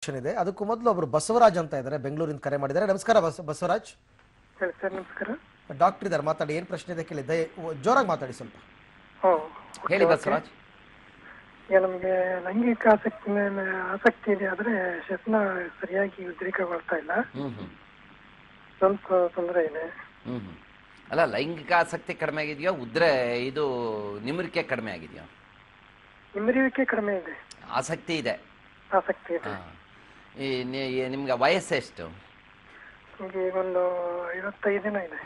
Question ಇದೆ ಅದಕ್ಕೂ ಮೊದಲು ಒಬ್ರು ಬಸವರಾಜ್ ಅಂತ ಇದ್ದಾರೆ ಬೆಂಗಳೂರಿಂದ ಕರೆ ಮಾಡಿದ್ದಾರೆ ನಮಸ್ಕಾರ ಬಸ ಬಸವರಾಜ್ ಹೇಳಿ ಸರ್ ನಮಸ್ಕಾರ ಡಾಕ್ಟರ್ ಇದ್ದಾರೆ ಮಾತಾಡಿ ಏನು ಪ್ರಶ್ನೆ ಇದೆ ಕೇಳಿ ದಯ ಜೋರಾಗಿ ಮಾತಾಡಿ ಸ್ವಲ್ಪ ಹ್ಞೂ ಹೇಳಿ ಬಸವರಾಜ್ ಈಗ ನಮಗೆ ಲೈಂಗಿಕ ಆಸಕ್ತಿ ಮೇಲೆ ಆಸಕ್ತಿ ಇದೆ ಆದ್ರೆ ಶಸ್ನ ಸರಿಯಾಗಿ ಉದ್ರೇಕಗೊಳ್ತಾ ಇಲ್ಲ ಹ್ಮ್ ಹ್ಮ್ ಸ್ವಲ್ಪ ತೊಂದರೆ ಇದೆ ಹ್ಮ್ ಹ್ಮ್ ಅಲ್ಲ ಲೈಂಗಿಕ ಆಸಕ್ತಿ ಕಡಿಮೆ ಆಗಿದೆಯೋ ಉದ್ರೆ ಇದು ನಿಮರಿಕೆ ಕಡಿಮೆ ಆಗಿದೆಯೋ ನಿಮ್ಮರಿವಿಕೆ ಕಡಿಮೆ ಇದೆ ಆಸಕ್ತಿ ಇದೆ ಆಸಕ್ತಿ ಇದೆ ಹಾ. ಈ ನಿ- ಈ ನಿಮ್ಗೆ ವಯಸ್ಸೆಷ್ಟು ನಿಮಗೆ ಒಂದು ಐವತ್ತೈದೇನೋ ಇದೆ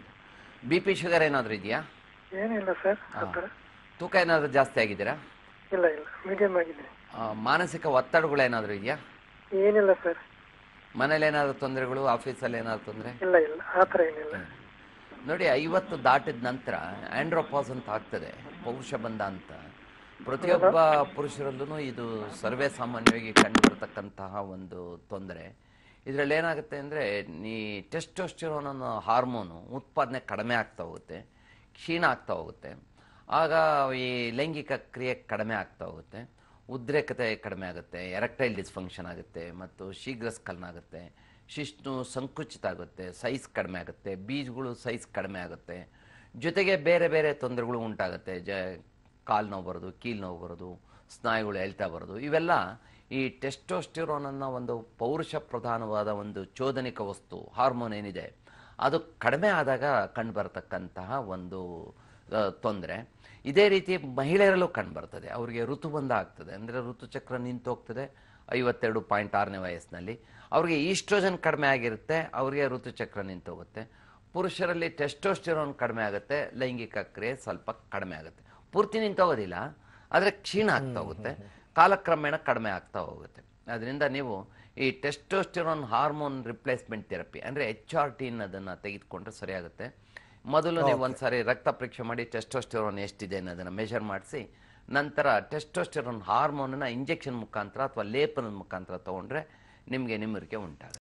ಬಿ ಪಿ ಶುಗರ್ ಏನಾದರೂ ಇದೆಯಾ ಏನಿಲ್ಲ ಸರ್ ಆ ಥರ ತೂಕ ಏನಾದರೂ ಜಾಸ್ತಿ ಆಗಿದ್ದೀರಾ ಇಲ್ಲ ಇಲ್ಲ ಮೀಡಿಯಂ ಆಗಿದೆ ಆ, ಮಾನಸಿಕ ಒತ್ತಡಗಳು ಏನಾದರೂ ಇದೆಯಾ ಏನಿಲ್ಲ ಸರ್ ಮನೇಲಿ ಏನಾದರೂ ತೊಂದರೆಗಳು ಆಫೀಸಲ್ಲಿ ಏನಾದರೂ ತೊಂದರೆ ಇಲ್ಲ ಇಲ್ಲ ಆ ಥರ ಏನಿಲ್ಲ ನೋಡಿ ಐವತ್ತು ದಾಟಿದ ನಂತರ ಆಂಡ್ರೋಪಾಸ್ ಅಂತ ಆಗ್ತದೆ ಪೌರುಷ ಬಂಧ ಅಂತ ಪ್ರತಿಯೊಬ್ಬ ಪುರುಷರಲ್ಲೂ ಇದು ಸರ್ವೇ ಸಾಮಾನ್ಯವಾಗಿ ಕಂಡು ಬರತಕ್ಕಂತಹ ಒಂದು ತೊಂದರೆ ಇದರಲ್ಲಿ ಏನಾಗುತ್ತೆ ಅಂದರೆ ನೀ ಟೆಸ್ಟೋಸ್ಟಿರೋನ್ ಅನ್ನೋ ಹಾರ್ಮೋನು ಉತ್ಪಾದನೆ ಕಡಿಮೆ ಆಗ್ತಾ ಹೋಗುತ್ತೆ ಕ್ಷೀಣ ಆಗ್ತಾ ಹೋಗುತ್ತೆ ಆಗ ಈ ಲೈಂಗಿಕ ಕ್ರಿಯೆ ಕಡಿಮೆ ಆಗ್ತಾ ಹೋಗುತ್ತೆ ಉದ್ರೇಕತೆ ಕಡಿಮೆ ಆಗುತ್ತೆ ಎರೆಕ್ಟೈಲ್ ಡಿಸ್ಫಂಕ್ಷನ್ ಆಗುತ್ತೆ ಮತ್ತು ಶೀಘ್ರ ಸ್ಖಲನ ಆಗುತ್ತೆ ಶಿಶ್ನು ಸಂಕುಚಿತ ಆಗುತ್ತೆ ಸೈಜ್ ಕಡಿಮೆ ಆಗುತ್ತೆ ಬೀಜಗಳು ಸೈಜ್ ಕಡಿಮೆ ಆಗುತ್ತೆ ಜೊತೆಗೆ ಬೇರೆ ಬೇರೆ ತೊಂದರೆಗಳು ಉಂಟಾಗುತ್ತೆ ಜ ಕಾಲು ನೋವು ಬರೋದು ಕೀಲು ನೋವು ಬರೋದು ಸ್ನಾಯುಗಳು ಎಳ್ತಾ ಬರೋದು ಇವೆಲ್ಲ ಈ ಟೆಸ್ಟೋಸ್ಟಿರೋನ್ ಅನ್ನೋ ಒಂದು ಪೌರುಷ ಪ್ರಧಾನವಾದ ಒಂದು ಚೋದನಿಕ ವಸ್ತು ಹಾರ್ಮೋನ್ ಏನಿದೆ ಅದು ಕಡಿಮೆ ಆದಾಗ ಕಂಡುಬರತಕ್ಕಂತಹ ಒಂದು ತೊಂದರೆ ಇದೇ ರೀತಿ ಮಹಿಳೆಯರಲ್ಲೂ ಕಂಡುಬರ್ತದೆ ಅವರಿಗೆ ಋತುಬಂಧ ಆಗ್ತದೆ ಅಂದರೆ ಋತುಚಕ್ರ ನಿಂತು ಹೋಗ್ತದೆ ಐವತ್ತೆರಡು ಪಾಯಿಂಟ್ ಆರನೇ ವಯಸ್ಸಿನಲ್ಲಿ ಅವರಿಗೆ ಈಸ್ಟ್ರೋಜನ್ ಕಡಿಮೆ ಆಗಿರುತ್ತೆ ಅವರಿಗೆ ಋತುಚಕ್ರ ನಿಂತು ಹೋಗುತ್ತೆ ಪುರುಷರಲ್ಲಿ ಟೆಸ್ಟೋಸ್ಟಿರೋನ್ ಕಡಿಮೆ ಆಗುತ್ತೆ ಲೈಂಗಿಕ ಕ್ರಿಯೆ ಸ್ವಲ್ಪ ಕಡಿಮೆ ಆಗುತ್ತೆ ಪೂರ್ತಿ ನಿಂತೋಗೋದಿಲ್ಲ ಆದರೆ ಕ್ಷೀಣ ಆಗ್ತಾ ಹೋಗುತ್ತೆ ಕಾಲಕ್ರಮೇಣ ಕಡಿಮೆ ಆಗ್ತಾ ಹೋಗುತ್ತೆ ಅದರಿಂದ ನೀವು ಈ ಟೆಸ್ಟೋಸ್ಟಿರೋನ್ ಹಾರ್ಮೋನ್ ರಿಪ್ಲೇಸ್ಮೆಂಟ್ ಥೆರಪಿ ಅಂದರೆ ಎಚ್ ಆರ್ ಟಿ ಅನ್ನೋದನ್ನು ತೆಗೆದುಕೊಂಡ್ರೆ ಸರಿಯಾಗುತ್ತೆ ಮೊದಲು ನೀವು ಒಂದ್ಸಾರಿ ರಕ್ತ ಪರೀಕ್ಷೆ ಮಾಡಿ ಟೆಸ್ಟೋಸ್ಟಿರೋನ್ ಎಷ್ಟಿದೆ ಅನ್ನೋದನ್ನು ಮೆಷರ್ ಮಾಡಿಸಿ ನಂತರ ಟೆಸ್ಟೋಸ್ಟಿರೋನ್ ಹಾರ್ಮೋನನ್ನ ಇಂಜೆಕ್ಷನ್ ಮುಖಾಂತರ ಅಥವಾ ಲೇಪನದ ಮುಖಾಂತರ ತೊಗೊಂಡ್ರೆ ನಿಮಗೆ ನಿಮ್ಮರಿಕೆ ಉಂಟಾಗುತ್ತೆ